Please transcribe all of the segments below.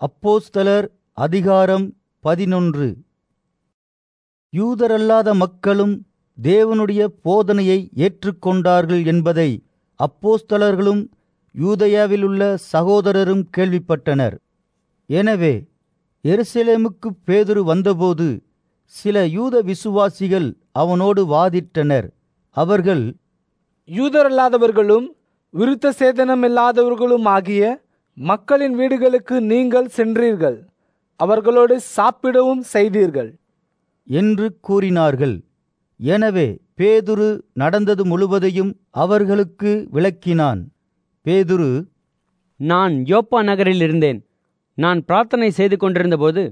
அப்போஸ்தலர் அதிகாரம் பதினொன்று யூதரல்லாத மக்களும் தேவனுடைய போதனையை ஏற்றுக்கொண்டார்கள் என்பதை அப்போஸ்தலர்களும் யூதயாவிலுள்ள சகோதரரும் கேள்விப்பட்டனர் எனவே எருசலேமுக்கு பேதுரு வந்தபோது சில யூத விசுவாசிகள் அவனோடு வாதிட்டனர் அவர்கள் யூதரல்லாதவர்களும் விருத்த சேதனமில்லாதவர்களும் ஆகிய மக்களின் வீடுகளுக்கு நீங்கள் சென்றீர்கள் அவர்களோடு சாப்பிடவும் செய்தீர்கள் என்று கூறினார்கள் எனவே பேதுரு நடந்தது முழுவதையும் அவர்களுக்கு விளக்கினான் பேதுரு நான் யோப்பா நகரில் இருந்தேன் நான் பிரார்த்தனை செய்து கொண்டிருந்தபோது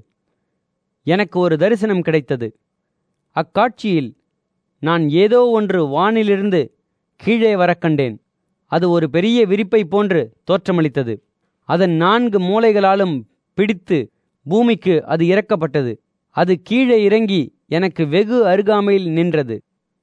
எனக்கு ஒரு தரிசனம் கிடைத்தது அக்காட்சியில் நான் ஏதோ ஒன்று வானிலிருந்து கீழே வரக் கண்டேன் அது ஒரு பெரிய விரிப்பை போன்று தோற்றமளித்தது அதன் நான்கு மூலைகளாலும் பிடித்து பூமிக்கு அது இறக்கப்பட்டது அது கீழே இறங்கி எனக்கு வெகு அருகாமையில் நின்றது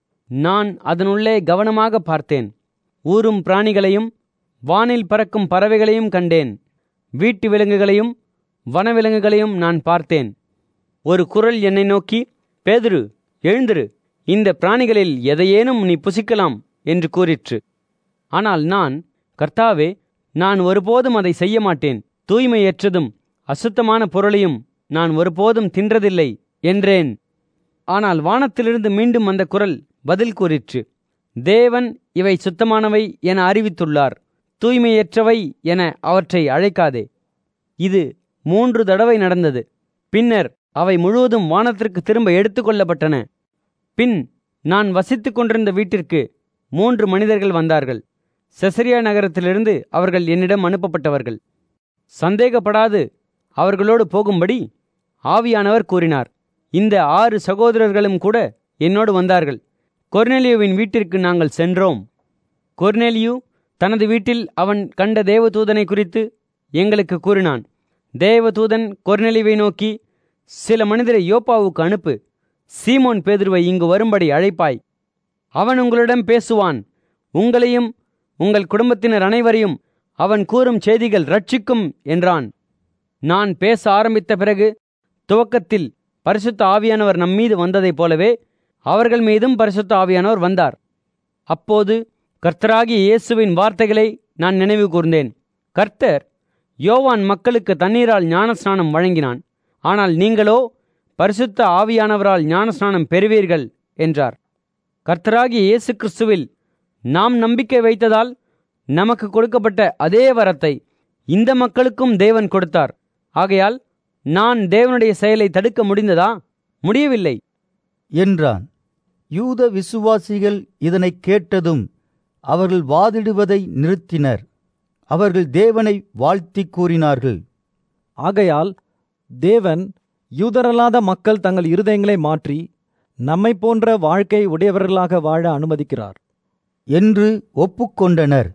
நான் அதனுள்ளே கவனமாக பார்த்தேன் ஊரும் பிராணிகளையும் வானில் பறக்கும் பறவைகளையும் கண்டேன் வீட்டு விலங்குகளையும் வனவிலங்குகளையும் நான் பார்த்தேன் ஒரு குரல் என்னை நோக்கி பேதுரு எழுந்திரு இந்த பிராணிகளில் எதையேனும் நீ புசிக்கலாம் என்று கூறிற்று ஆனால் நான் கர்த்தாவே நான் ஒருபோதும் அதை செய்ய மாட்டேன் தூய்மையற்றதும் அசுத்தமான பொருளையும் நான் ஒருபோதும் தின்றதில்லை என்றேன் ஆனால் வானத்திலிருந்து மீண்டும் அந்த குரல் பதில் கூறிற்று தேவன் இவை சுத்தமானவை என அறிவித்துள்ளார் தூய்மையற்றவை என அவற்றை அழைக்காதே இது மூன்று தடவை நடந்தது பின்னர் அவை முழுவதும் வானத்திற்கு திரும்ப எடுத்துக்கொள்ளப்பட்டன பின் நான் வசித்துக் கொண்டிருந்த வீட்டிற்கு மூன்று மனிதர்கள் வந்தார்கள் செசரியா நகரத்திலிருந்து அவர்கள் என்னிடம் அனுப்பப்பட்டவர்கள் சந்தேகப்படாது அவர்களோடு போகும்படி ஆவியானவர் கூறினார் இந்த ஆறு சகோதரர்களும் கூட என்னோடு வந்தார்கள் கொர்னேலியுவின் வீட்டிற்கு நாங்கள் சென்றோம் கொர்னேலியு தனது வீட்டில் அவன் கண்ட தேவதூதனை குறித்து எங்களுக்கு கூறினான் தேவதூதன் கொர்னெலிவை நோக்கி சில மனிதரை யோப்பாவுக்கு அனுப்பு சீமோன் பேதுருவை இங்கு வரும்படி அழைப்பாய் அவன் உங்களிடம் பேசுவான் உங்களையும் உங்கள் குடும்பத்தினர் அனைவரையும் அவன் கூறும் செய்திகள் ரட்சிக்கும் என்றான் நான் பேச ஆரம்பித்த பிறகு துவக்கத்தில் பரிசுத்த ஆவியானவர் நம்மீது வந்ததைப் போலவே அவர்கள் மீதும் பரிசுத்த ஆவியானவர் வந்தார் அப்போது கர்த்தராகிய இயேசுவின் வார்த்தைகளை நான் நினைவு கூர்ந்தேன் கர்த்தர் யோவான் மக்களுக்கு தண்ணீரால் ஞானஸ்நானம் வழங்கினான் ஆனால் நீங்களோ பரிசுத்த ஆவியானவரால் ஞானஸ்நானம் பெறுவீர்கள் என்றார் கர்த்தராகிய இயேசு கிறிஸ்துவில் நாம் நம்பிக்கை வைத்ததால் நமக்கு கொடுக்கப்பட்ட அதே வரத்தை இந்த மக்களுக்கும் தேவன் கொடுத்தார் ஆகையால் நான் தேவனுடைய செயலை தடுக்க முடிந்ததா முடியவில்லை என்றான் யூத விசுவாசிகள் இதனை கேட்டதும் அவர்கள் வாதிடுவதை நிறுத்தினர் அவர்கள் தேவனை வாழ்த்தி கூறினார்கள் ஆகையால் தேவன் யூதரல்லாத மக்கள் தங்கள் இருதயங்களை மாற்றி நம்மை போன்ற வாழ்க்கை உடையவர்களாக வாழ அனுமதிக்கிறார் என்று ஒப்புக்கொண்டனர்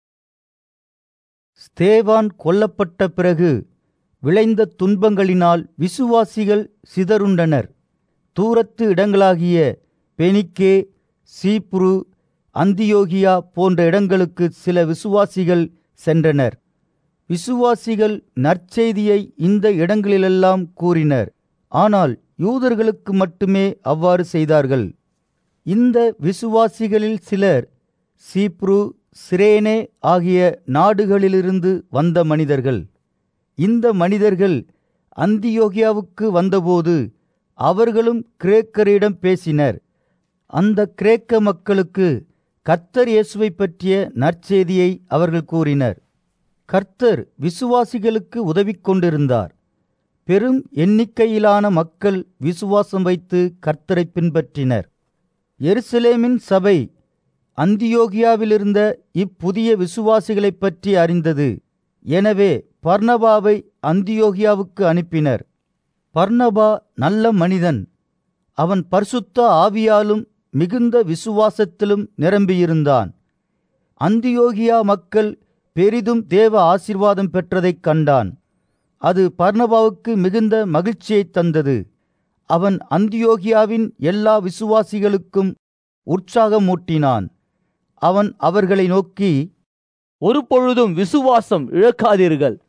ஸ்தேவான் கொல்லப்பட்ட பிறகு விளைந்த துன்பங்களினால் விசுவாசிகள் சிதறுண்டனர் தூரத்து இடங்களாகிய பெனிக்கே சீப்ரு அந்தியோகியா போன்ற இடங்களுக்கு சில விசுவாசிகள் சென்றனர் விசுவாசிகள் நற்செய்தியை இந்த இடங்களிலெல்லாம் கூறினர் ஆனால் யூதர்களுக்கு மட்டுமே அவ்வாறு செய்தார்கள் இந்த விசுவாசிகளில் சிலர் சீப்ரு சிரேனே ஆகிய நாடுகளிலிருந்து வந்த மனிதர்கள் இந்த மனிதர்கள் அந்தியோகியாவுக்கு வந்தபோது அவர்களும் கிரேக்கரிடம் பேசினர் அந்த கிரேக்க மக்களுக்கு கர்த்தர் இயேசுவை பற்றிய நற்செய்தியை அவர்கள் கூறினர் கர்த்தர் விசுவாசிகளுக்கு உதவி கொண்டிருந்தார் பெரும் எண்ணிக்கையிலான மக்கள் விசுவாசம் வைத்து கர்த்தரை பின்பற்றினர் எருசலேமின் சபை அந்தியோகியாவிலிருந்த இப்புதிய விசுவாசிகளைப் பற்றி அறிந்தது எனவே பர்னபாவை அந்தியோகியாவுக்கு அனுப்பினர் பர்னபா நல்ல மனிதன் அவன் பரிசுத்த ஆவியாலும் மிகுந்த விசுவாசத்திலும் நிரம்பியிருந்தான் அந்தியோகியா மக்கள் பெரிதும் தேவ ஆசிர்வாதம் பெற்றதைக் கண்டான் அது பர்னபாவுக்கு மிகுந்த மகிழ்ச்சியைத் தந்தது அவன் அந்தியோகியாவின் எல்லா விசுவாசிகளுக்கும் உற்சாகமூட்டினான் அவன் அவர்களை நோக்கி ஒரு பொழுதும் விசுவாசம் இழக்காதீர்கள்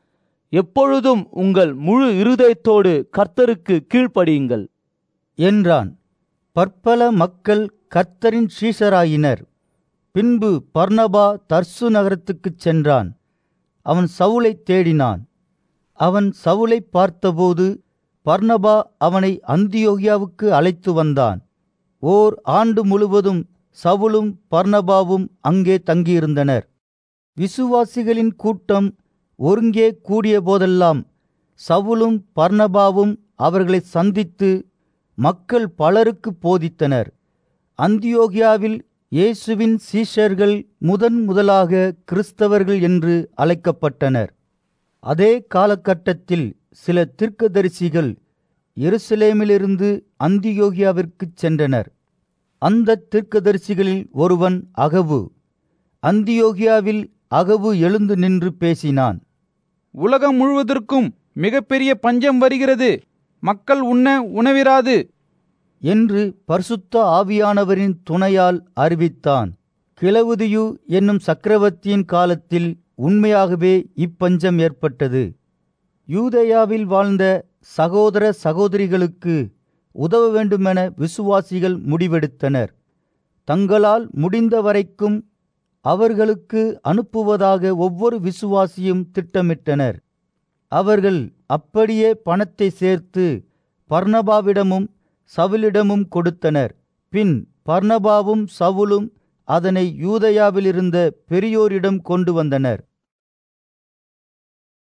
எப்பொழுதும் உங்கள் முழு இருதயத்தோடு கர்த்தருக்கு கீழ்ப்படியுங்கள் என்றான் பற்பல மக்கள் கர்த்தரின் சீஷராயினர் பின்பு பர்னபா தர்சு நகரத்துக்குச் சென்றான் அவன் சவுலை தேடினான் அவன் சவுலை பார்த்தபோது பர்னபா அவனை அந்தியோகியாவுக்கு அழைத்து வந்தான் ஓர் ஆண்டு முழுவதும் சவுலும் பர்னபாவும் அங்கே தங்கியிருந்தனர் விசுவாசிகளின் கூட்டம் ஒருங்கே கூடிய போதெல்லாம் சவுலும் பர்னபாவும் அவர்களை சந்தித்து மக்கள் பலருக்கு போதித்தனர் அந்தியோகியாவில் இயேசுவின் சீஷர்கள் முதன் முதலாக கிறிஸ்தவர்கள் என்று அழைக்கப்பட்டனர் அதே காலகட்டத்தில் சில தீர்க்கதரிசிகள் எருசலேமிலிருந்து அந்தியோகியாவிற்குச் சென்றனர் அந்த தீர்க்கதரிசிகளில் ஒருவன் அகவு அந்தியோகியாவில் அகவு எழுந்து நின்று பேசினான் உலகம் முழுவதற்கும் மிகப்பெரிய பஞ்சம் வருகிறது மக்கள் உண்ண உணவிராது என்று பரிசுத்த ஆவியானவரின் துணையால் அறிவித்தான் கிளவுதியு என்னும் சக்கரவர்த்தியின் காலத்தில் உண்மையாகவே இப்பஞ்சம் ஏற்பட்டது யூதேயாவில் வாழ்ந்த சகோதர சகோதரிகளுக்கு உதவ வேண்டுமென விசுவாசிகள் முடிவெடுத்தனர் தங்களால் முடிந்த வரைக்கும் அவர்களுக்கு அனுப்புவதாக ஒவ்வொரு விசுவாசியும் திட்டமிட்டனர் அவர்கள் அப்படியே பணத்தை சேர்த்து பர்னபாவிடமும் சவுலிடமும் கொடுத்தனர் பின் பர்னபாவும் சவுலும் அதனை யூதயாவிலிருந்த பெரியோரிடம் கொண்டு வந்தனர்